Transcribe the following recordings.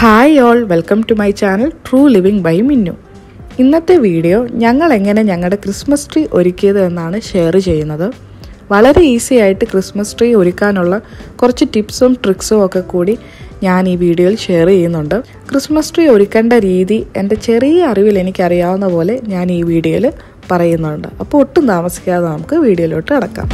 Hi all welcome to my channel true living by Minnu ഇന്നത്തെ video ഞങ്ങൾ എങ്ങനെ ഞങ്ങളുടെ ക്രിസ്മസ് ട്രീ ഒരുക്കിയത് എന്നാണ് ഷെയർ ചെയ്യുന്നത് വളരെ ഈസി ആയിട്ട് ക്രിസ്മസ് ട്രീ ഒരുക്കാനുള്ള കുറച്ച് ടിപ്സും ട്രിക്സും ഒക്കെ കൂടി ഞാൻ ഈ വീഡിയോയിൽ ഷെയർ ചെയ്യുന്നുണ്ട് ക്രിസ്മസ് ട്രീ ഒരുക്കേണ്ട രീതി എൻ്റെ ചെറിയ അറിവിൽ എനിക്കറിയാവുന്ന പോലെ ഞാൻ ഈ വീഡിയോയിൽ പറയുന്നുണ്ട് അപ്പോൾ ഒട്ടും താമസിക്കാതെ നമുക്ക് വീഡിയോയിലോട്ട് കിടക്കാം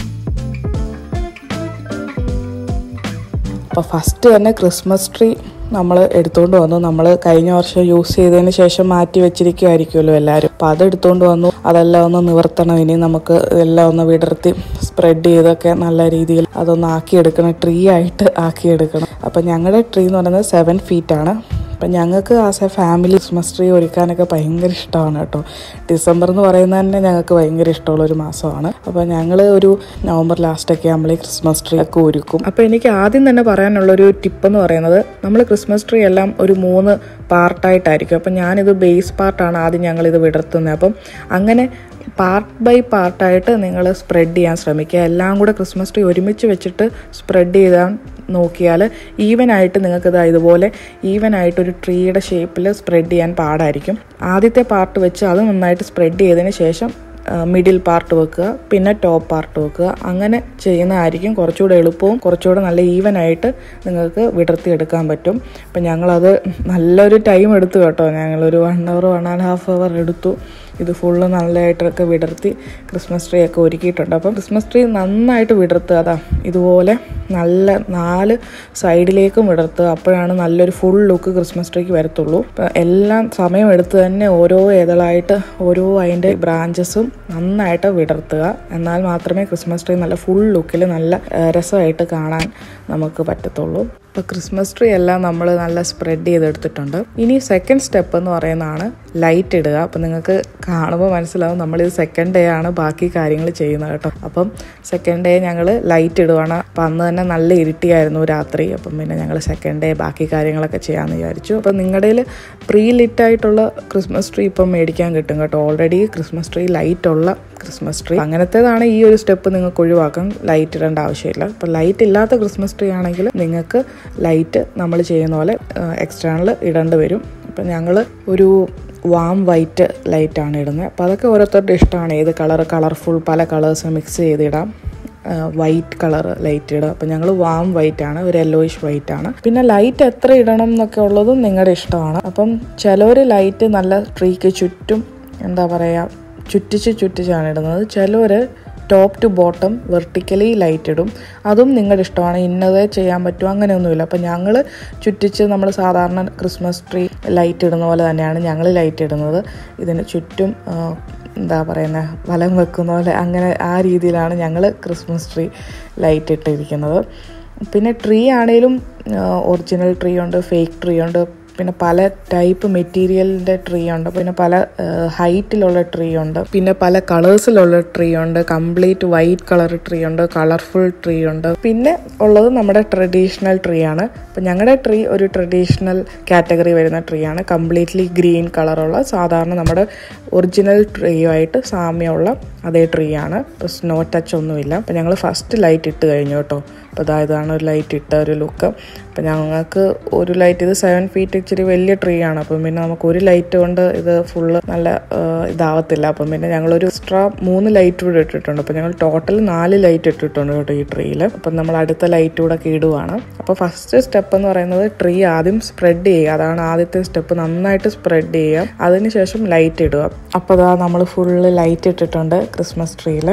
അപ്പോൾ ഫസ്റ്റ് തന്നെ ക്രിസ്മസ് ട്രീ നമ്മൾ എടുത്തുകൊണ്ട് വന്നു നമ്മൾ കഴിഞ്ഞ വർഷം യൂസ് ചെയ്തതിന് ശേഷം മാറ്റി വെച്ചിരിക്കുമായിരിക്കുമല്ലോ എല്ലാവരും അപ്പോൾ അത് എടുത്തുകൊണ്ട് വന്നു അതെല്ലാം ഒന്ന് നിവർത്തണം ഇനി നമുക്ക് എല്ലാം ഒന്ന് വിടർത്തി സ്പ്രെഡ് ചെയ്തൊക്കെ നല്ല രീതിയിൽ അതൊന്ന് ആക്കിയെടുക്കണം ട്രീ ആയിട്ട് ആക്കിയെടുക്കണം അപ്പോൾ ഞങ്ങളുടെ ട്രീ എന്ന് പറയുന്നത് സെവൻ ഫീറ്റ് ആണ് അപ്പം ഞങ്ങൾക്ക് as a family Christmas tree ഒരുക്കാനൊക്കെ ഭയങ്കര ഇഷ്ടമാണ് കേട്ടോ ഡിസംബർ എന്ന് പറയുന്നത് തന്നെ ഞങ്ങൾക്ക് ഭയങ്കര ഇഷ്ടമുള്ള ഒരു മാസമാണ് അപ്പോൾ ഞങ്ങൾ ഒരു നവംബർ ലാസ്റ്റൊക്കെ നമ്മൾ ഈ ക്രിസ്മസ് ട്രീ ഒക്കെ ഒരുക്കും അപ്പോൾ എനിക്ക് ആദ്യം തന്നെ പറയാനുള്ളൊരു ടിപ്പ് എന്ന് പറയുന്നത് നമ്മൾ ക്രിസ്മസ് ട്രീ എല്ലാം ഒരു മൂന്ന് പാർട്ടായിട്ടായിരിക്കും അപ്പം ഞാനിത് ബേസ് പാർട്ടാണ് ആദ്യം ഞങ്ങളിത് വിടർത്തുന്നത് അപ്പം അങ്ങനെ പാർട്ട് ബൈ പാർട്ടായിട്ട് നിങ്ങൾ സ്പ്രെഡ് ചെയ്യാൻ ശ്രമിക്കുക എല്ലാം കൂടെ ക്രിസ്മസ് ട്രീ ഒരുമിച്ച് വെച്ചിട്ട് സ്പ്രെഡ് ചെയ്താൽ നോക്കിയാൽ ഈവൻ ആയിട്ട് നിങ്ങൾക്ക് ഇതാ ഇതുപോലെ ഈവൻ ആയിട്ട് ഒരു ട്രീയുടെ ഷേപ്പിൽ സ്പ്രെഡ് ചെയ്യാൻ പാടായിരിക്കും ആദ്യത്തെ പാർട്ട് വെച്ച് അത് നന്നായിട്ട് സ്പ്രെഡ് ചെയ്തതിന് ശേഷം മിഡിൽ പാർട്ട് വെക്കുക പിന്നെ ടോപ്പ് പാർട്ട് വെക്കുക അങ്ങനെ ചെയ്യുന്നതായിരിക്കും കുറച്ചുകൂടെ എളുപ്പവും കുറച്ചുകൂടെ നല്ല ഈവൻ ആയിട്ട് നിങ്ങൾക്ക് വിടർത്തി എടുക്കാൻ പറ്റും അപ്പം ഞങ്ങളത് നല്ലൊരു ടൈം എടുത്തു കേട്ടോ ഞങ്ങളൊരു one hour one and half hour എടുത്തു ഇത് ഫുള്ള് നല്ലതായിട്ടൊക്കെ വിടർത്തി ക്രിസ്മസ് ട്രീ ഒക്കെ ഒരുക്കിയിട്ടുണ്ട് അപ്പം ക്രിസ്മസ് ട്രീ നന്നായിട്ട് വിടർത്തുക അതാ ഇതുപോലെ നല്ല നാല് സൈഡിലേക്കും വിടർത്തുക അപ്പോഴാണ് നല്ലൊരു ഫുൾ ലുക്ക് ക്രിസ്മസ് ട്രീക്ക് വരത്തുള്ളൂ അപ്പം എല്ലാം സമയമെടുത്ത് തന്നെ ഓരോ ഇതളായിട്ട് ഓരോ അതിൻ്റെ ബ്രാഞ്ചസും നന്നായിട്ട് വിടർത്തുക എന്നാൽ മാത്രമേ ക്രിസ്മസ് ട്രീ നല്ല ഫുൾ ലുക്കിൽ നല്ല രസമായിട്ട് കാണാൻ നമുക്ക് പറ്റത്തുള്ളൂ അപ്പോൾ ക്രിസ്മസ് ട്രീ എല്ലാം നമ്മൾ നല്ല സ്പ്രെഡ് ചെയ്തെടുത്തിട്ടുണ്ട് ഇനി സെക്കൻഡ് സ്റ്റെപ്പ് എന്ന് പറയുന്നതാണ് ലൈറ്റ് ഇടുക അപ്പം നിങ്ങൾക്ക് കാണുമ്പോൾ മനസ്സിലാവും നമ്മളിത് സെക്കൻഡ് ഡേ ആണ് ബാക്കി കാര്യങ്ങൾ ചെയ്യുന്നത് കേട്ടോ അപ്പം സെക്കൻഡ് ഡേ ഞങ്ങൾ ലൈറ്റ് ഇടുവാണ് അപ്പം അന്ന് തന്നെ നല്ല ഇരുട്ടിയായിരുന്നു രാത്രി അപ്പം പിന്നെ ഞങ്ങൾ സെക്കൻഡ് ഡേ ബാക്കി കാര്യങ്ങളൊക്കെ ചെയ്യാമെന്ന് വിചാരിച്ചു അപ്പം നിങ്ങളുടെ പ്രീ ലിറ്റ് ആയിട്ടുള്ള ക്രിസ്മസ് ട്രീ ഇപ്പം മേടിക്കാൻ കിട്ടും കേട്ടോ ഓൾറെഡി ക്രിസ്മസ് ട്രീ ലൈറ്റ് ഉള്ള ക്രിസ്മസ് ട്രീ അങ്ങനത്തേതാണ് ഈ ഒരു സ്റ്റെപ്പ് നിങ്ങൾക്ക് ഒഴിവാക്കാം ലൈറ്റ് ഇടേണ്ട ആവശ്യമില്ല അപ്പം ലൈറ്റ് ഇല്ലാത്ത ക്രിസ്മസ് ട്രീ ആണെങ്കിൽ നിങ്ങൾക്ക് ലൈറ്റ് നമ്മൾ ചെയ്യുന്ന പോലെ എക്സ്റ്റേണൽ ഇടേണ്ടി വരും അപ്പം ഞങ്ങൾ ഒരു വാം വൈറ്റ് ലൈറ്റാണ് ഇടുന്നത് അപ്പോൾ അതൊക്കെ ഓരോരുത്തരുടെ ഇഷ്ടമാണ് ഏത് കളർ കളർഫുൾ പല കളേഴ്സ് മിക്സ് ചെയ്തിടാം വൈറ്റ് കളർ ലൈറ്റ് ഇടുക അപ്പം ഞങ്ങൾ വാം വൈറ്റ് ആണ് ഒരു യെല്ലോയിഷ് വൈറ്റ് ആണ് പിന്നെ ലൈറ്റ് എത്ര ഇടണം എന്നൊക്കെ ഉള്ളതും നിങ്ങളുടെ ഇഷ്ടമാണ് അപ്പം ചിലർ ലൈറ്റ് നല്ല ട്രീക്ക് ചുറ്റും എന്താ പറയുക ചുറ്റിച്ച് ചുറ്റിച്ചാണ് ഇടുന്നത് ചിലർ top to bottom vertically light ഇടും അതും നിങ്ങളുടെ ഇഷ്ടമാണ് ഇന്നതേ ചെയ്യാൻ പറ്റും അങ്ങനെയൊന്നുമില്ല അപ്പം ഞങ്ങൾ ചുറ്റിച്ച് നമ്മൾ സാധാരണ ക്രിസ്മസ് ട്രീ ലൈറ്റ് ഇടുന്ന പോലെ തന്നെയാണ് ഞങ്ങൾ ലൈറ്റ് ഇടുന്നത് ഇതിന് ചുറ്റും എന്താ പറയുന്നത് വലം വെക്കുന്ന പോലെ അങ്ങനെ ആ രീതിയിലാണ് ഞങ്ങൾ ക്രിസ്മസ് ട്രീ ലൈറ്റ് ഇട്ടിരിക്കുന്നത് പിന്നെ ട്രീ ആണെങ്കിലും ഒറിജിനൽ ട്രീ ഉണ്ട് ഫേക്ക് ട്രീ ഉണ്ട് പിന്നെ പല ടൈപ്പ് മെറ്റീരിയലിൻ്റെ ട്രീ ഉണ്ട് പിന്നെ പല ഹൈറ്റിലുള്ള ട്രീ ഉണ്ട് പിന്നെ പല കളേഴ്സിലുള്ള ട്രീ ഉണ്ട് കംപ്ലീറ്റ് വൈറ്റ് കളർ ട്രീ ഉണ്ട് കളർഫുൾ ട്രീ ഉണ്ട് പിന്നെ ഉള്ളത് നമ്മുടെ ട്രഡീഷണൽ ട്രീ ആണ് അപ്പം ഞങ്ങളുടെ ട്രീ ഒരു ട്രഡീഷണൽ കാറ്റഗറി വരുന്ന ട്രീ ആണ് കംപ്ലീറ്റ്ലി ഗ്രീൻ കളറുള്ള സാധാരണ നമ്മുടെ ഒറിജിനൽ ട്രീയുമായിട്ട് സാമ്യമുള്ള അതേ ട്രീ ആണ് ഇപ്പോൾ സ്നോ ടച്ച് ഒന്നുമില്ല അപ്പം ഞങ്ങൾ ഫസ്റ്റ് ലൈറ്റ് ഇട്ട് കഴിഞ്ഞു കേട്ടോ അപ്പോൾ അതാ ഇതാണ് ഒരു ലൈറ്റ് ഇട്ട ഒരു ലുക്ക് അപ്പം ഞങ്ങൾക്ക് ഒരു ലൈറ്റ് ഇത് സെവൻ ഫീറ്റ് ഇച്ചിരി വലിയ ട്രീ ആണ് അപ്പം പിന്നെ നമുക്ക് ഒരു ലൈറ്റ് കൊണ്ട് ഇത് ഫുള്ള് നല്ല ഇതാവത്തില്ല അപ്പം പിന്നെ ഞങ്ങളൊരു എക്സ്ട്രാ മൂന്ന് ലൈറ്റ് കൂടെ ഇട്ടിട്ടുണ്ട് അപ്പം ഞങ്ങൾ ടോട്ടൽ നാല് ലൈറ്റ് ഇട്ടിട്ടുണ്ട് കേട്ടോ ഈ ട്രീയിൽ അപ്പം നമ്മൾ അടുത്ത ലൈറ്റ് കൂടെ ഒക്കെ ഇടുവാണ് അപ്പോൾ ഫസ്റ്റ് സ്റ്റെപ്പ് എന്ന് പറയുന്നത് ട്രീ ആദ്യം സ്പ്രെഡ് ചെയ്യുക അതാണ് ആദ്യത്തെ സ്റ്റെപ്പ് നന്നായിട്ട് സ്പ്രെഡ് ചെയ്യുക അതിനുശേഷം ലൈറ്റ് ഇടുക അപ്പോൾ അതാ നമ്മൾ ഫുള്ള് ലൈറ്റ് ഇട്ടിട്ടുണ്ട് ക്രിസ്മസ് ട്രീയിൽ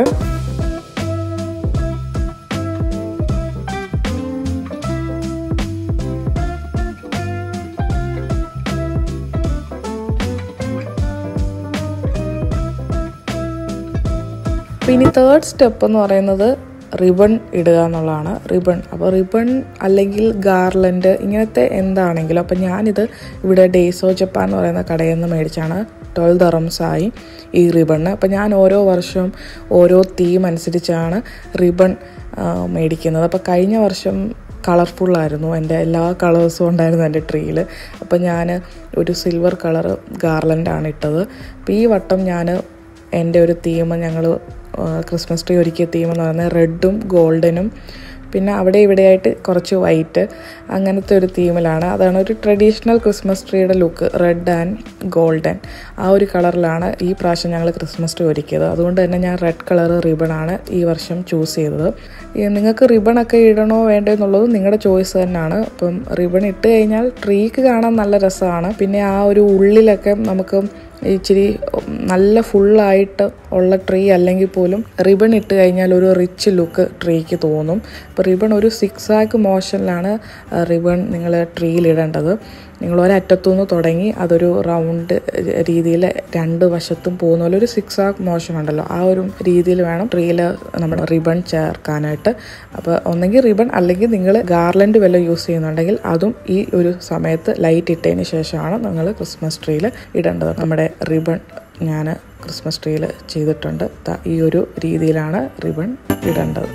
പിന്നെ തേർഡ് സ്റ്റെപ്പ് എന്ന് പറയുന്നത് റിബൺ ഇടുക എന്നുള്ളതാണ് റിബൺ അപ്പോൾ റിബൺ അല്ലെങ്കിൽ ഗാർലൻഡ് ഇങ്ങനത്തെ എന്താണെങ്കിലും അപ്പം ഞാനിത് ഇവിടെ ഡേസോ ജപ്പാൻ എന്ന് പറയുന്ന കടയിൽ നിന്ന് മേടിച്ചാണ് ട്വൽവ് ദറംസായി ഈ റിബണ് അപ്പം ഞാൻ ഓരോ വർഷവും ഓരോ തീം അനുസരിച്ചാണ് റിബൺ മേടിക്കുന്നത് അപ്പോൾ കഴിഞ്ഞ വർഷം കളർഫുള്ളായിരുന്നു എൻ്റെ എല്ലാ കളേഴ്സും ഉണ്ടായിരുന്നു എൻ്റെ ട്രീയിൽ അപ്പോൾ ഞാൻ ഒരു സിൽവർ കളർ ഗാർലൻഡാണ് ഇട്ടത് അപ്പോൾ ഈ വട്ടം ഞാൻ എൻ്റെ ഒരു തീം ഞങ്ങൾ ക്രിസ്മസ് ട്രീ ഒരുക്കിയ തീം എന്ന് പറയുന്നത് റെഡും ഗോൾഡനും പിന്നെ അവിടെ ഇവിടെയായിട്ട് കുറച്ച് വൈറ്റ് അങ്ങനത്തെ ഒരു തീമിലാണ് അതാണ് ഒരു ട്രഡീഷണൽ ക്രിസ്മസ് ട്രീയുടെ ലുക്ക് റെഡ് ആൻഡ് ഗോൾഡൻ ആ ഒരു കളറിലാണ് ഈ പ്രാവശ്യം ഞങ്ങൾ ക്രിസ്മസ് ട്രീ ഒരുക്കിയത് അതുകൊണ്ട് തന്നെ ഞാൻ റെഡ് കളർ റിബണാണ് ഈ വർഷം ചൂസ് ചെയ്തത് ഈ നിങ്ങൾക്ക് റിബൺ ഒക്കെ ഇടണോ വേണ്ടോ എന്നുള്ളത് നിങ്ങളുടെ ചോയ്സ് തന്നെയാണ് അപ്പം റിബൺ ഇട്ട് കഴിഞ്ഞാൽ ട്രീക്ക് കാണാൻ നല്ല രസമാണ് പിന്നെ ആ ഒരു ഉള്ളിലൊക്കെ നമുക്ക് ഇച്ചിരി നല്ല ഫുള്ളായിട്ട് ഉള്ള ട്രീ അല്ലെങ്കിൽ പോലും റിബൺ ഇട്ട് കഴിഞ്ഞാൽ ഒരു റിച്ച് ലുക്ക് ട്രീക്ക് തോന്നും അപ്പോൾ റിബൺ ഒരു സിക്സ് ആക്ക് മോഷനിലാണ് റിബൺ നിങ്ങൾ ട്രീയിൽ ഇടേണ്ടത് നിങ്ങൾ ഒരറ്റത്തുനിന്ന് തുടങ്ങി അതൊരു റൗണ്ട് രീതിയിൽ രണ്ട് വശത്തും പോകുന്ന പോലെ ഒരു സിക്സ് ആക്ക് മോഷൻ ഉണ്ടല്ലോ ആ ഒരു രീതിയിൽ വേണം ട്രീയിൽ നമ്മുടെ റിബൺ ചേർക്കാനായിട്ട് അപ്പോൾ ഒന്നെങ്കിൽ റിബൺ അല്ലെങ്കിൽ നിങ്ങൾ ഗാർലൻഡ് വല്ലതും യൂസ് ചെയ്യുന്നുണ്ടെങ്കിൽ അതും ഈ ഒരു സമയത്ത് ലൈറ്റ് ഇട്ടതിന് ശേഷമാണ് നിങ്ങൾ ക്രിസ്മസ് ട്രീയിൽ ഇടേണ്ടത് നമ്മുടെ റിബൺ ഞാൻ ക്രിസ്മസ് ട്രീയിൽ ചെയ്തിട്ടുണ്ട് ദാ ഈ ഒരു രീതിയിലാണ് റിബൺ ഇടേണ്ടത്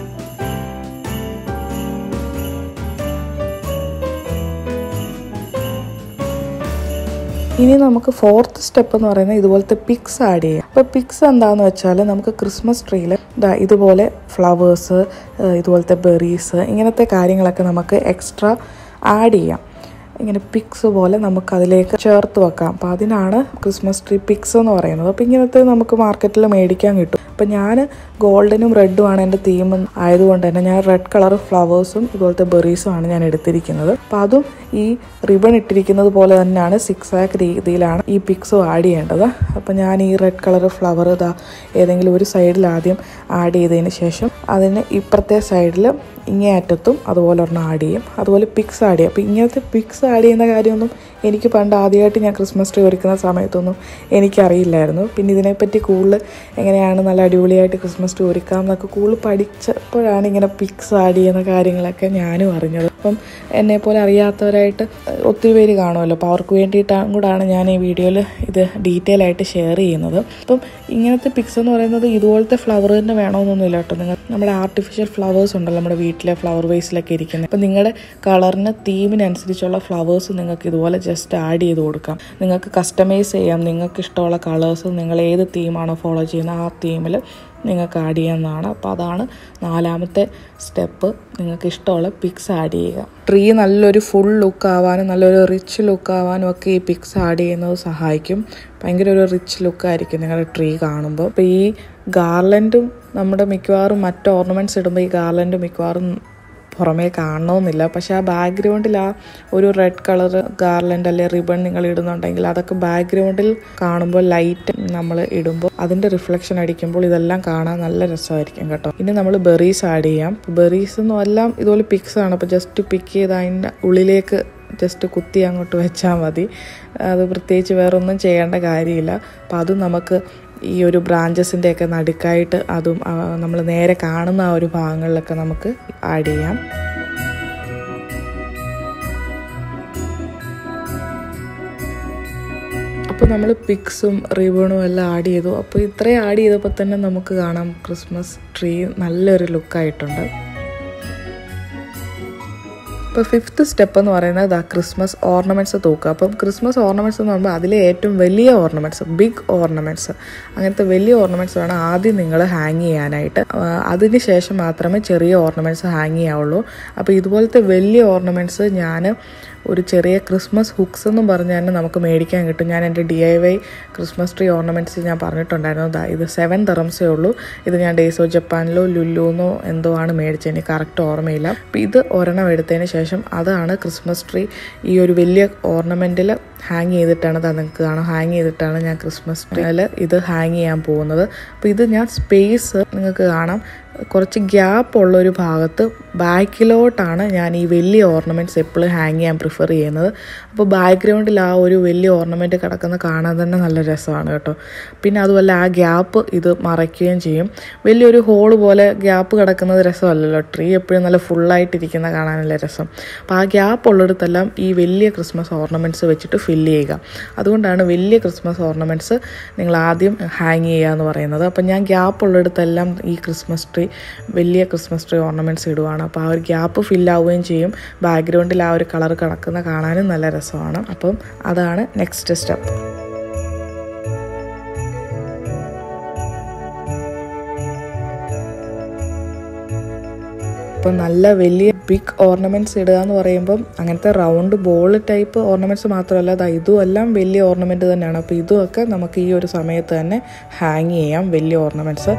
ഇനി നമുക്ക് ഫോർത്ത് സ്റ്റെപ്പ് എന്ന് പറയുന്നത് ഇതുപോലത്തെ പിക്സ് ആഡ് ചെയ്യാം അപ്പോൾ പിക്സ് എന്താണെന്ന് വെച്ചാൽ നമുക്ക് ക്രിസ്മസ് ട്രീയിൽ ഇതുപോലെ ഫ്ലവേഴ്സ് ഇതുപോലത്തെ ബെറീസ് ഇങ്ങനത്തെ കാര്യങ്ങളൊക്കെ നമുക്ക് എക്സ്ട്രാ ആഡ് ചെയ്യാം ഇങ്ങനെ പിക്സ് പോലെ നമുക്ക് അതിലേക്ക് ചേർത്ത് വെക്കാം അപ്പോൾ അതിനാണ് ക്രിസ്മസ് ട്രീ പിക്സ് എന്ന് പറയുന്നത് അപ്പോൾ ഇങ്ങനത്തെ നമുക്ക് മാർക്കറ്റിൽ മേടിക്കാൻ കിട്ടും അപ്പോൾ ഞാൻ ഗോൾഡനും റെഡും ആണ് എൻ്റെ തീം ആയതുകൊണ്ട് തന്നെ ഞാൻ റെഡ് കളർ ഫ്ലവേഴ്സും ഇതുപോലത്തെ ബെറീസും ആണ് ഞാൻ എടുത്തിരിക്കുന്നത് അപ്പോൾ അതും ഈ റിബൺ ഇട്ടിരിക്കുന്നത് പോലെ തന്നെയാണ് സിക്സ് ആക്ക് രീതിയിലാണ് ഈ പിക്സും ആഡ് ചെയ്യേണ്ടത് അപ്പോൾ ഞാൻ ഈ റെഡ് കളർ ഫ്ലവർ ഇതാ ഏതെങ്കിലും ഒരു സൈഡിൽ ആദ്യം ആഡ് ചെയ്തതിന് ശേഷം അതിന് ഇപ്പുറത്തെ സൈഡിൽ ഇങ്ങേ അറ്റത്തും അതുപോലെ ഒരെണ്ണം ആഡ് ചെയ്യും അതുപോലെ പിക്സ് ആഡ് ചെയ്യും അപ്പോൾ ഇങ്ങനത്തെ പിക്സ് ആഡ് ചെയ്യുന്ന കാര്യമൊന്നും എനിക്ക് പണ്ട് ആദ്യമായിട്ട് ഞാൻ ക്രിസ്മസ് ട്രീ ഒരുക്കുന്ന സമയത്തൊന്നും എനിക്കറിയില്ലായിരുന്നു പിന്നെ ഇതിനെപ്പറ്റി കൂടുതൽ എങ്ങനെയാണ് നല്ല അടിപൊളിയായിട്ട് ക്രിസ്മസ് ട്രീ ഒരുക്കാം എന്നൊക്കെ കൂടുതൽ പഠിച്ചപ്പോഴാണ് ഇങ്ങനെ പിക്സ് ആഡ് ചെയ്യുന്ന കാര്യങ്ങളൊക്കെ ഞാനും അറിഞ്ഞത് അപ്പം എന്നെപ്പോലെ അറിയാത്തവരായിട്ട് ഒത്തിരി പേര് കാണുമല്ലോ അപ്പോൾ അവർക്ക് വേണ്ടിയിട്ടാണ് കൂടാണ് ഞാൻ ഈ വീഡിയോയിൽ ഇത് ഡീറ്റെയിൽ ആയിട്ട് ഷെയർ ചെയ്യുന്നത് അപ്പം ഇങ്ങനത്തെ പിക്സ് എന്ന് പറയുന്നത് ഇതുപോലത്തെ ഫ്ലവർ തന്നെ വേണമെന്നൊന്നുമില്ല കേട്ടോ നിങ്ങൾ നമ്മുടെ ആർട്ടിഫിഷ്യൽ ഫ്ലവേഴ്സ് ഉണ്ടല്ലോ നമ്മുടെ വീട്ടിലെ ഫ്ലവർ വേസിലൊക്കെ ഇരിക്കുന്നത് അപ്പം നിങ്ങളുടെ കളറിന് തീമിനനുസരിച്ചുള്ള ഫ്ലവേഴ്സ് നിങ്ങൾക്ക് ഇതുപോലെ ജസ്റ്റ് ആഡ് ചെയ്ത് കൊടുക്കാം നിങ്ങൾക്ക് കസ്റ്റമൈസ് ചെയ്യാം നിങ്ങൾക്ക് ഇഷ്ടമുള്ള കളേഴ്സ് നിങ്ങൾ ഏത് തീമാണോ ഫോളോ ചെയ്യുന്നത് ആ തീമിൽ നിങ്ങൾക്ക് ആഡ് ചെയ്യാവുന്നതാണ് അപ്പോൾ അതാണ് നാലാമത്തെ സ്റ്റെപ്പ് നിങ്ങൾക്ക് ഇഷ്ടമുള്ള പിക്സ് ആഡ് ചെയ്യുക ട്രീ നല്ലൊരു ഫുൾ ലുക്ക് ആവാനും നല്ലൊരു റിച്ച് ലുക്ക് ആവാനും ഒക്കെ ഈ പിക്സ് ആഡ് ചെയ്യുന്നത് സഹായിക്കും ഭയങ്കര ഒരു റിച്ച് ലുക്കായിരിക്കും നിങ്ങളുടെ ട്രീ കാണുമ്പോൾ അപ്പോൾ ഈ ഗാർലൻഡും നമ്മുടെ മിക്കവാറും മറ്റ് ഓർണമെൻറ്റ്സ് ഇടുമ്പോൾ ഈ ഗാർലൻഡ് മിക്കവാറും പുറമേ കാണണമെന്നില്ല പക്ഷേ ആ ബാക്ക്ഗ്രൗണ്ടിൽ ആ ഒരു റെഡ് കളർ ഗാർലൻഡ് അല്ലെ റിബൺ നിങ്ങൾ ഇടുന്നുണ്ടെങ്കിൽ അതൊക്കെ ബാക്ക്ഗ്രൗണ്ടിൽ കാണുമ്പോൾ ലൈറ്റ് നമ്മൾ ഇടുമ്പോൾ അതിൻ്റെ റിഫ്ലക്ഷൻ അടിക്കുമ്പോൾ ഇതെല്ലാം കാണാൻ നല്ല രസമായിരിക്കും കേട്ടോ ഇനി നമ്മൾ ബെറീസ് ആഡ് ചെയ്യാം ബെറീസ് എന്നും എല്ലാം ഇതുപോലെ പിക്സ് ആണ് അപ്പോൾ ജസ്റ്റ് പിക്ക് ചെയ്ത് അതിൻ്റെ ഉള്ളിലേക്ക് ജസ്റ്റ് കുത്തി അങ്ങോട്ട് വെച്ചാൽ മതി അത് പ്രത്യേകിച്ച് വേറൊന്നും ചെയ്യേണ്ട കാര്യമില്ല അപ്പോൾ അതും നമുക്ക് ഈ ഒരു ബ്രാഞ്ചസിൻ്റെ ഒക്കെ നടുക്കായിട്ട് അതും നമ്മൾ നേരെ കാണുന്ന ആ ഒരു ഭാഗങ്ങളിലൊക്കെ നമുക്ക് ആഡ് ചെയ്യാം അപ്പോൾ നമ്മൾ പിക്സും റിബണും എല്ലാം ആഡ് ചെയ്തു അപ്പോൾ ഇത്രയും ആഡ് ചെയ്തപ്പോൾ തന്നെ നമുക്ക് കാണാം ക്രിസ്മസ് ട്രീ നല്ലൊരു ലുക്കായിട്ടുണ്ട് ഇപ്പോൾ ഫിഫ്ത്ത് സ്റ്റെപ്പ് എന്ന് പറയുന്നത് ദാ ക്രിസ്മസ് ഓർണമെൻറ്റ്സ് തൂക്കുക അപ്പം ക്രിസ്മസ് ഓർണമെൻറ്റ്സ് എന്ന് പറയുമ്പോൾ അതിലെ ഏറ്റവും വലിയ ഓർണമെൻറ്റ്സ് ബിഗ് ഓർണമെൻറ്റ്സ് അങ്ങനത്തെ വലിയ ഓർണമെൻറ്റ്സ് വേണം ആദ്യം നിങ്ങൾ ഹാങ് ചെയ്യാനായിട്ട് അതിന് ശേഷം മാത്രമേ ചെറിയ ഓർണമെൻറ്റ്സ് ഹാങ് ചെയ്യാവുള്ളൂ അപ്പോൾ ഇതുപോലത്തെ വലിയ ഓർണമെൻറ്റ്സ് ഞാൻ ഒരു ചെറിയ ക്രിസ്മസ് ഹുക്സ് എന്നും പറഞ്ഞ് തന്നെ നമുക്ക് മേടിക്കാൻ കിട്ടും ഞാൻ എൻ്റെ D I Y Christmas tree ornaments ഞാൻ പറഞ്ഞിട്ടുണ്ടായിരുന്നു ദാ ഇത് സെവൻ തെറംസേ ഉള്ളൂ ഇത് ഞാൻ ഡേസോ ജപ്പാനിലോ ലുലുന്നോ എന്തോ ആണ് മേടിച്ചത് എനിക്ക് കറക്റ്റ് ഓർമ്മയില്ല അപ്പം ഇത് ഒരെണ്ണം എടുത്തതിന് ശേഷം അതാണ് ക്രിസ്മസ് ട്രീ ഈ ഒരു വലിയ ഓർണമെൻറ്റിൽ ഹാങ് ചെയ്തിട്ടാണ് അത് നിങ്ങൾക്ക് കാണാം ഹാങ് ചെയ്തിട്ടാണ് ഞാൻ ക്രിസ്മസ് ട്രീയിൽ ഇത് ഹാങ് ചെയ്യാൻ പോകുന്നത് അപ്പോൾ ഇത് ഞാൻ സ്പേസ് നിങ്ങൾക്ക് കാണാം കുറച്ച് ഗ്യാപ്പ് ഉള്ള ഒരു ഭാഗത്ത് ബാക്കിലോട്ടാണ് ഞാൻ ഈ വലിയ ഓർണമെൻറ്റ്സ് എപ്പോഴും ഹാങ് ചെയ്യാൻ പ്രിഫർ ചെയ്യുന്നത് അപ്പോൾ ബാക്ക്ഗ്രൗണ്ടിൽ ആ ഒരു വലിയ ഓർണമെൻറ്റ് കിടക്കുന്ന കാണാൻ തന്നെ നല്ല രസമാണ് കേട്ടോ പിന്നെ അതുപോലെ ആ ഗ്യാപ്പ് ഇത് മറയ്ക്കുകയും ചെയ്യും വലിയൊരു ഹോള് പോലെ ഗ്യാപ്പ് കിടക്കുന്നത് രസമല്ലല്ലോ ട്രീ എപ്പോഴും നല്ല ഫുള്ളായിട്ടിരിക്കുന്ന കാണാനല്ലേ രസം അപ്പോൾ ആ ഗ്യാപ്പ് ഉള്ളിടത്തെല്ലാം ഈ വലിയ ക്രിസ്മസ് ഓർണമെൻറ്റ്സ് വെച്ചിട്ട് ഫില്ല് ചെയ്യുക അതുകൊണ്ടാണ് വലിയ ക്രിസ്മസ് ഓർണമെൻറ്റ്സ് നിങ്ങൾ ആദ്യം ഹാങ് ചെയ്യുക എന്ന് പറയുന്നത് അപ്പം ഞാൻ ഗ്യാപ്പ് ഉള്ളിടത്തെല്ലാം ഈ ക്രിസ്മസ് ട്രീ വലിയ ക്രിസ്മസ് ട്രീ ഓർണമെൻറ്റ്സ് ഇടുവാണ് അപ്പോൾ ആ ഒരു ഗ്യാപ്പ് ഫില്ലാവുകയും ചെയ്യും ബാക്ക്ഗ്രൗണ്ടിൽ ആ ഒരു കളർ കിടക്കുന്ന കാണാനും നല്ല രസമാണ് അപ്പം അതാണ് നെക്സ്റ്റ് സ്റ്റെപ്പ് അപ്പം നല്ല വലിയ ബിഗ് ഓർണമെൻറ്റ്സ് ഇടുക എന്ന് പറയുമ്പം അങ്ങനത്തെ റൗണ്ട് ബോൾ ടൈപ്പ് ഓർണമെൻറ്റ്സ് മാത്രമല്ല ദാ ഇതും എല്ലാം വലിയ ഓർണമെൻറ്റ് തന്നെയാണ് അപ്പോൾ ഇതുമൊക്കെ നമുക്ക് ഈ ഒരു സമയത്ത് തന്നെ ഹാങ് ചെയ്യാം വലിയ ഓർണമെൻറ്റ്സ്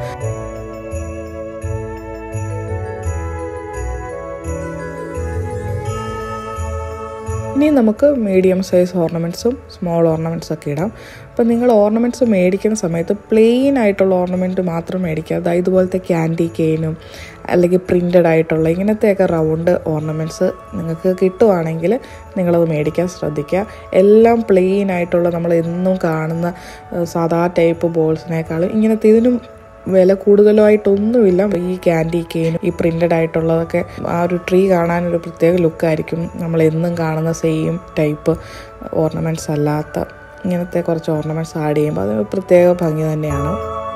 ഇനി നമുക്ക് മീഡിയം സൈസ് ഓർണമെൻറ്റ്സും സ്മോൾ ഓർണമെൻറ്റ്സ് ഒക്കെ ഇടാം അപ്പം നിങ്ങൾ ഓർണമെൻറ്റ്സ് മേടിക്കുന്ന സമയത്ത് പ്ലെയിൻ ആയിട്ടുള്ള ഓർണമെൻറ്റ് മാത്രം മേടിക്കുക അതായത് ഇതുപോലത്തെ ക്യാൻഡി കെയിനും അല്ലെങ്കിൽ പ്രിൻറ്റഡ് ആയിട്ടുള്ള ഇങ്ങനത്തെയൊക്കെ റൗണ്ട് ഓർണമെൻറ്റ്സ് നിങ്ങൾക്ക് കിട്ടുവാണെങ്കിൽ നിങ്ങളത് മേടിക്കാൻ ശ്രദ്ധിക്കുക എല്ലാം പ്ലെയിൻ ആയിട്ടുള്ള നമ്മൾ എന്നും കാണുന്ന ഏഹ്, സാധാ ടൈപ്പ് ബോൾസിനേക്കാളും ഇങ്ങനത്തെ ഇതിനും വില കൂടുതലായിട്ടൊന്നുമില്ല ഈ ക്യാൻഡി കെയിനും ഈ പ്രിന്റഡ് ആയിട്ടുള്ളതൊക്കെ ആ ഒരു ട്രീ കാണാനൊരു പ്രത്യേക ലുക്കായിരിക്കും നമ്മൾ എന്നും കാണുന്ന സെയിം ടൈപ്പ് ഓർണമെന്റ്സ് അല്ലാത്ത ഇങ്ങനത്തെ കുറച്ച് ഓർണമെന്റ്സ് ആഡ് ചെയ്യുമ്പോൾ അത് ഒരു പ്രത്യേക ഭംഗി തന്നെയാണ്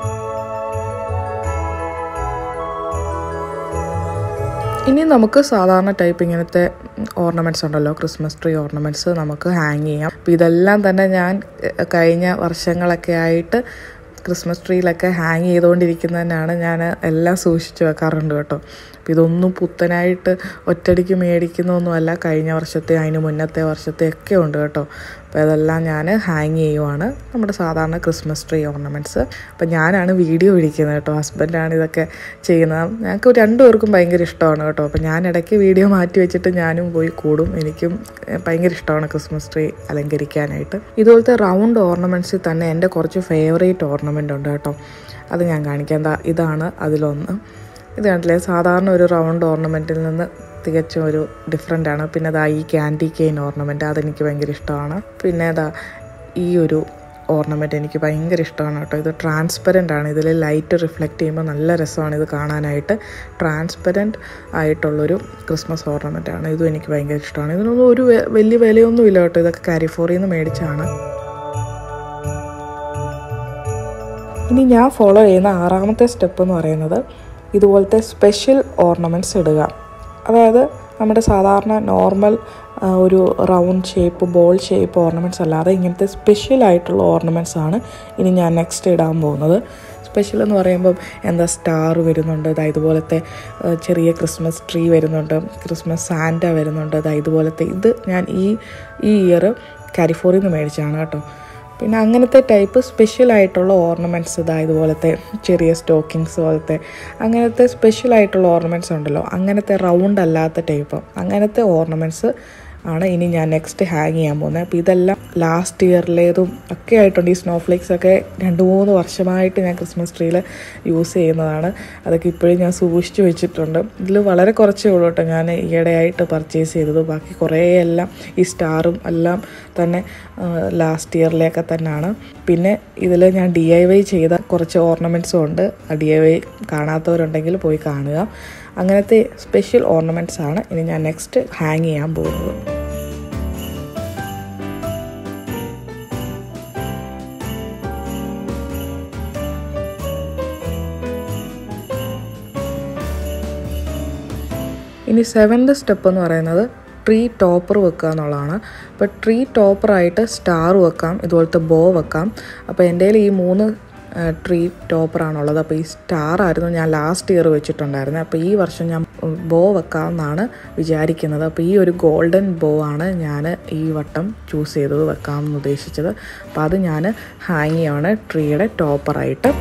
ഇനി നമുക്ക് സാധാരണ ടൈപ്പ് ഇങ്ങനത്തെ ഓർണമെന്റ്സ് ഉണ്ടല്ലോ ക്രിസ്മസ് ട്രീ ഓർണമെന്റ്സ് നമുക്ക് ഹാങ് ചെയ്യാം അപ്പം ഇതെല്ലാം തന്നെ ഞാൻ എഹ്, കഴിഞ്ഞ വർഷങ്ങളൊക്കെ ആയിട്ട് ക്രിസ്മസ് ട്രീയിലൊക്കെ ഹാങ് ചെയ്തുകൊണ്ടിരിക്കുന്നതന്നെയാണ് ഞാൻ എല്ലാം സൂക്ഷിച്ച് വെക്കാറുണ്ട് കേട്ടോ അപ്പം ഇതൊന്നും പുത്തനായിട്ട് ഒറ്റടിക്ക് മേടിക്കുന്നൊന്നുമല്ല കഴിഞ്ഞ വർഷത്തെ അതിന് മുന്നത്തെ വർഷത്തെ ഒക്കെ ഉണ്ട് കേട്ടോ അപ്പോൾ ഇതെല്ലാം ഞാൻ ഹാങ് ചെയ്യുവാണ് നമ്മുടെ സാധാരണ ക്രിസ്മസ് ട്രീ ഓർണമെൻറ്റ്സ് അപ്പം ഞാനാണ് വീഡിയോ പിടിക്കുന്നത് കേട്ടോ ഹസ്ബൻഡാണ് ഇതൊക്കെ ചെയ്യുന്നത് ഞങ്ങൾക്ക് രണ്ടുപേർക്കും ഭയങ്കര ഇഷ്ടമാണ് കേട്ടോ അപ്പം ഞാൻ ഇടയ്ക്ക് വീഡിയോ മാറ്റി വെച്ചിട്ട് ഞാനും പോയി കൂടും എനിക്കും ഏഹ്, ഭയങ്കര ഇഷ്ടമാണ് ക്രിസ്മസ് ട്രീ അലങ്കരിക്കാനായിട്ട് ഇതുപോലത്തെ റൗണ്ട് ഓർണമെൻറ്റ്സിൽ തന്നെ എൻ്റെ കുറച്ച് ഫേവറേറ്റ് ഓർണമെൻ്റ് ഉണ്ട് കേട്ടോ അത് ഞാൻ കാണിക്കാം ദാ ഇതാണ് അതിലൊന്ന് ഇത് കണ്ടില്ലേ സാധാരണ ഒരു റൗണ്ട് ഓർണമെൻറ്റിൽ നിന്ന് തികച്ചും ഒരു ഡിഫറെൻ്റ് ആണ് പിന്നെ അതാ ഈ ക്യാൻഡി കെയിൻ ഓർണമെൻറ്റ് അതെനിക്ക് ഭയങ്കര ഇഷ്ടമാണ് പിന്നെ അതാ ഈ ഒരു ഓർണമെൻറ്റ് എനിക്ക് ഭയങ്കര ഇഷ്ടമാണ് കേട്ടോ ഇത് ട്രാൻസ്പെറൻ്റ് ആണ് ഇതിൽ ലൈറ്റ് റിഫ്ലക്റ്റ് ചെയ്യുമ്പോൾ നല്ല രസമാണ് ഇത് കാണാനായിട്ട് ട്രാൻസ്പെറൻറ്റ് ആയിട്ടുള്ളൊരു ക്രിസ്മസ് ഓർണമെൻ്റ് ആണ് ഇതും എനിക്ക് ഭയങ്കര ഇഷ്ടമാണ് ഇതിനൊന്നും ഒരു വെ- വലിയ വിലയൊന്നും ഇല്ല കേട്ടോ ഇതൊക്കെ കാരിഫോറിൽ നിന്ന് മേടിച്ചാണ് ഇനി ഞാൻ ഫോളോ ചെയ്യുന്ന ആറാമത്തെ സ്റ്റെപ്പ് എന്ന് പറയുന്നത് ഇതുപോലത്തെ സ്പെഷ്യൽ ഓർണമെൻറ്റ്സ് ഇടുക അതായത് നമ്മുടെ സാധാരണ നോർമൽ ആ, ഒരു round shape ball shape ornaments അല്ലാതെ ഇങ്ങനത്തെ സ്പെഷ്യൽ ആയിട്ടുള്ള ഓർണമെൻറ്റ്സ് ആണ് ഇനി ഞാൻ നെക്സ്റ്റ് ഇടാൻ പോകുന്നത് സ്പെഷ്യൽ എന്ന് പറയുമ്പം എന്താ സ്റ്റാർ വരുന്നുണ്ട് ദാ ഇതുപോലത്തെ ആ, ചെറിയ ക്രിസ്മസ് ട്രീ വരുന്നുണ്ട് ക്രിസ്മസ് സാൻറ്റ വരുന്നുണ്ട് ദാ ഇതുപോലത്തെ ഇത് ഞാൻ ഈ ഈ ഇയർ കാലിഫോറിൽ നിന്ന് മേടിച്ചാണ് കേട്ടോ പിന്നെ അങ്ങനത്തെ ടൈപ്പ് സ്പെഷ്യൽ ആയിട്ടുള്ള ഓർണമെൻറ്റ്സ് ഇതാ ഇതുപോലത്തെ ചെറിയ സ്റ്റോക്കിങ്സ് പോലത്തെ അങ്ങനത്തെ സ്പെഷ്യൽ ആയിട്ടുള്ള ഓർണമെൻറ്റ്സ് ഉണ്ടല്ലോ അങ്ങനത്തെ റൗണ്ട് അല്ലാത്ത ടൈപ്പ് അങ്ങനത്തെ ഓർണമെൻറ്റ്സ് ആണ് ഇനി ഞാൻ നെക്സ്റ്റ് ഹാങ് ചെയ്യാൻ പോകുന്നത് അപ്പോൾ ഇതെല്ലാം ലാസ്റ്റ് ഇയറിലേതും ഒക്കെ ആയിട്ടുണ്ട് ഈ സ്നോഫ്ലേക്സ് ഒക്കെ രണ്ട് മൂന്ന് വർഷമായിട്ട് ഞാൻ ക്രിസ്മസ് ട്രീയിൽ യൂസ് ചെയ്യുന്നതാണ് അതൊക്കെ ഇപ്പോഴും ഞാൻ സൂക്ഷിച്ചു വെച്ചിട്ടുണ്ട് ഇതിൽ വളരെ കുറച്ചേ ഉള്ളൂ കേട്ടോ ഞാൻ ഈയിടെയായിട്ട് പർച്ചേസ് ചെയ്തത് ബാക്കി കുറേ എല്ലാം ഈ സ്റ്റാറും എല്ലാം തന്നെ ലാസ്റ്റ് ഇയറിലേക്ക് തന്നെയാണ് പിന്നെ ഇതിൽ ഞാൻ ഡി ഐ വൈ ചെയ്ത കുറച്ച് ഓർണമെൻറ്റ്സും ഉണ്ട് ആ ഡി ഐ വൈ കാണാത്തവരുണ്ടെങ്കിൽ പോയി കാണുക അങ്ങനത്തെ സ്പെഷ്യൽ ഓർണമെൻറ്റ്സ് ആണ് ഇനി ഞാൻ നെക്സ്റ്റ് ഹാങ് ചെയ്യാൻ പോകുന്നത് ഇനി സെവൻത് സ്റ്റെപ്പ് എന്ന് പറയുന്നത് ട്രീ ടോപ്പർ വെക്കുക എന്നുള്ളതാണ് അപ്പോൾ ട്രീ ടോപ്പറായിട്ട് സ്റ്റാർ വെക്കാം ഇതുപോലത്തെ ബോ വെക്കാം അപ്പോൾ എൻ്റെ കയ്യിൽ ഈ മൂന്ന് ട്രീ ടോപ്പറാണുള്ളത് അപ്പോൾ ഈ സ്റ്റാർ ആയിരുന്നു ഞാൻ ലാസ്റ്റ് ഇയർ വെച്ചിട്ടുണ്ടായിരുന്നത് അപ്പോൾ ഈ വർഷം ഞാൻ ബോ വെക്കാമെന്നാണ് വിചാരിക്കുന്നത് അപ്പോൾ ഈ ഒരു ഗോൾഡൻ ബോ ആണ് ഞാൻ ഈ വട്ടം ചൂസ് ചെയ്തത് വെക്കാമെന്ന് ഉദ്ദേശിച്ചത് അപ്പോൾ അത് ഞാൻ ഹാങ് ചെയ്യുകയാണ് ട്രീയുടെ ടോപ്പറായിട്ട്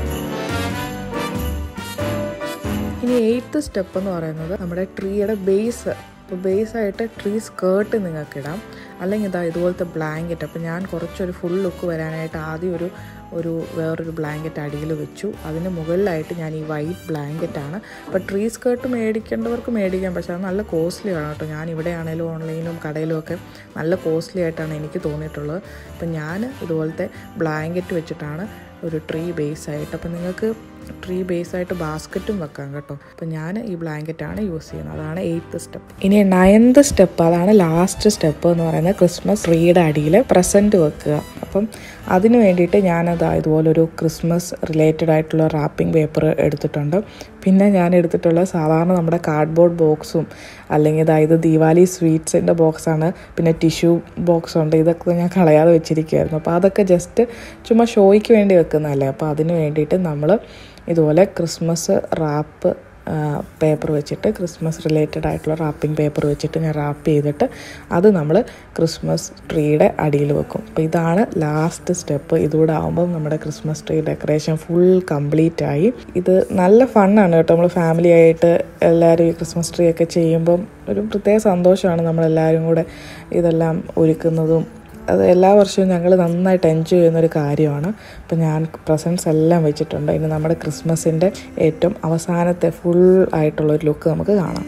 ഇനി എയ്ത്ത് സ്റ്റെപ്പ് എന്ന് പറയുന്നത് നമ്മുടെ ട്രീയുടെ ബേസ് ഇപ്പോൾ ബേസായിട്ട് ട്രീ സ്കേർട്ട് നിങ്ങൾക്ക് ഇടാം അല്ലെങ്കിൽ ഇതാ ഇതുപോലത്തെ ബ്ലാങ്കറ്റ് അപ്പോൾ ഞാൻ കുറച്ചൊരു ഫുൾ ലുക്ക് വരാനായിട്ട് ആദ്യം ഒരു ഒരു വേറൊരു ബ്ലാങ്കറ്റ് അടിയിൽ വെച്ചു അതിന് മുകളിലായിട്ട് ഞാൻ ഈ വൈറ്റ് ബ്ലാങ്കറ്റാണ് അപ്പോൾ ട്രീ സ്കേർട്ട് മേടിക്കേണ്ടവർക്ക് മേടിക്കാം പക്ഷേ അത് നല്ല കോസ്റ്റ്ലി ആണ് കേട്ടോ ഞാൻ ഇവിടെ ആണെങ്കിലും ഓൺലൈനും കടയിലും ഒക്കെ നല്ല കോസ്റ്റ്ലി ആയിട്ടാണ് എനിക്ക് തോന്നിയിട്ടുള്ളത് അപ്പം ഞാൻ ഇതുപോലത്തെ ബ്ലാങ്കറ്റ് വെച്ചിട്ടാണ് ഒരു ട്രീ ബേസ് ആയിട്ട് അപ്പം നിങ്ങൾക്ക് ട്രീ ബേസ് ആയിട്ട് ബാസ്ക്കറ്റും വെക്കാം കേട്ടോ അപ്പം ഞാൻ ഈ ബ്ലാങ്കറ്റാണ് യൂസ് ചെയ്യുന്നത് അതാണ് എയ്ത്ത് സ്റ്റെപ്പ് ഇനി നയൻത് സ്റ്റെപ്പ് അതാണ് ലാസ്റ്റ് സ്റ്റെപ്പ് എന്ന് പറയുന്നത് ക്രിസ്മസ് ട്രീയുടെ അടിയിൽ പ്രസൻറ്റ് വെക്കുക അപ്പം അതിന് വേണ്ടിയിട്ട് ഞാനത് ഇതുപോലൊരു ക്രിസ്മസ് റിലേറ്റഡ് ആയിട്ടുള്ള റാപ്പിംഗ് പേപ്പർ എടുത്തിട്ടുണ്ട് പിന്നെ ഞാൻ എടുത്തിട്ടുള്ള സാധാരണ നമ്മുടെ കാർഡ്ബോർഡ് ബോക്സും അല്ലെങ്കിൽ അതായത് ദീപാവലി സ്വീറ്റ്സിൻ്റെ ബോക്സാണ് പിന്നെ ടിഷ്യൂ ബോക്സ് ഉണ്ട് ഇതൊക്കെ ഞാൻ കളയാതെ വെച്ചിരിക്കുമായിരുന്നു അപ്പോൾ അതൊക്കെ ജസ്റ്റ് ചുമ്മാ ഷോയ്ക്ക് വേണ്ടി വെക്കുന്നതല്ലേ അപ്പോൾ അതിന് വേണ്ടിയിട്ട് നമ്മൾ ഇതുപോലെ ക്രിസ്മസ് റാപ്പ് പേപ്പർ വെച്ചിട്ട് ക്രിസ്മസ് റിലേറ്റഡ് ആയിട്ടുള്ള റാപ്പിംഗ് പേപ്പർ വെച്ചിട്ട് ഞാൻ റാപ്പ് ചെയ്തിട്ട് അത് നമ്മൾ ക്രിസ്മസ് ട്രീയുടെ അടിയിൽ വെക്കും അപ്പോൾ ഇതാണ് ലാസ്റ്റ് സ്റ്റെപ്പ് ഇതുകൂടെ ആകുമ്പോൾ നമ്മുടെ Christmas tree decoration full complete ആയി ഇത് നല്ല ഫണ്ണാണ് കേട്ടോ നമ്മൾ ഫാമിലി ആയിട്ട് എല്ലാവരും ഈ ക്രിസ്മസ് ട്രീ ഒക്കെ ചെയ്യുമ്പം ഒരു പ്രത്യേക സന്തോഷമാണ് നമ്മളെല്ലാവരും കൂടെ ഇതെല്ലാം ഒരുക്കുന്നതും അത് എല്ലാ വർഷവും ഞങ്ങൾ നന്നായിട്ട് എൻജോയ് ചെയ്യുന്നൊരു കാര്യമാണ് അപ്പം ഞാൻ പ്രസൻസ് എല്ലാം വെച്ചിട്ടുണ്ട് ഇനി നമ്മുടെ ക്രിസ്മസിൻ്റെ ഏറ്റവും അവസാനത്തെ ഫുൾ ആയിട്ടുള്ളൊരു ലുക്ക് നമുക്ക് കാണാം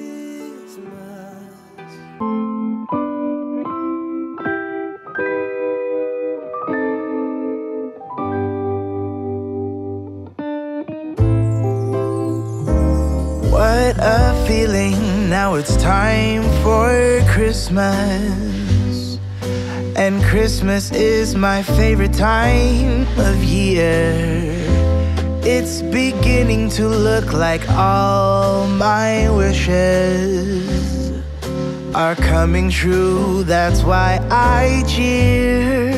What a feeling, now it's time for Christmas. And Christmas is my favorite time of year. It's beginning to look like all my wishes are coming true. That's why I cheer.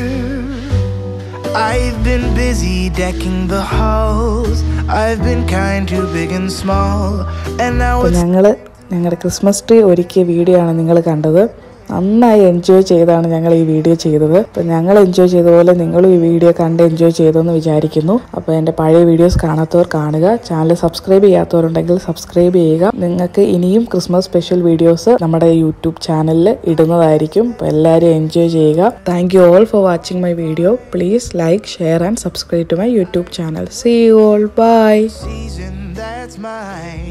I've been busy decking the halls. I've been kind to big and small. And now അപ്പോൾ it's ഞങ്ങൾ ഞങ്ങളുടെ Christmas tree ഒരുക്കിയ video ആണ് നിങ്ങൾ കണ്ടത് നന്നായി enjoy ചെയ്താണ് ഞങ്ങൾ ഈ വീഡിയോ ചെയ്തത് അപ്പോൾ ഞങ്ങൾ എൻജോയ് ചെയ്ത പോലെ നിങ്ങളും ഈ വീഡിയോ കണ്ട് എൻജോയ് ചെയ്തെന്ന് വിചാരിക്കുന്നു അപ്പോൾ എൻ്റെ പഴയ വീഡിയോസ് കാണാത്തവർ കാണുക ചാനൽ സബ്സ്ക്രൈബ് ചെയ്യാത്തവരുണ്ടെങ്കിൽ സബ്സ്ക്രൈബ് ചെയ്യുക നിങ്ങൾക്ക് ഇനിയും ക്രിസ്മസ് സ്പെഷ്യൽ വീഡിയോസ് നമ്മുടെ യൂട്യൂബ് ചാനലിൽ ഇടുന്നതായിരിക്കും അപ്പോൾ എല്ലാവരും എൻജോയ് ചെയ്യുക thank you all for watching my video please like share and subscribe to my YouTube channel see you all bye season that's mine.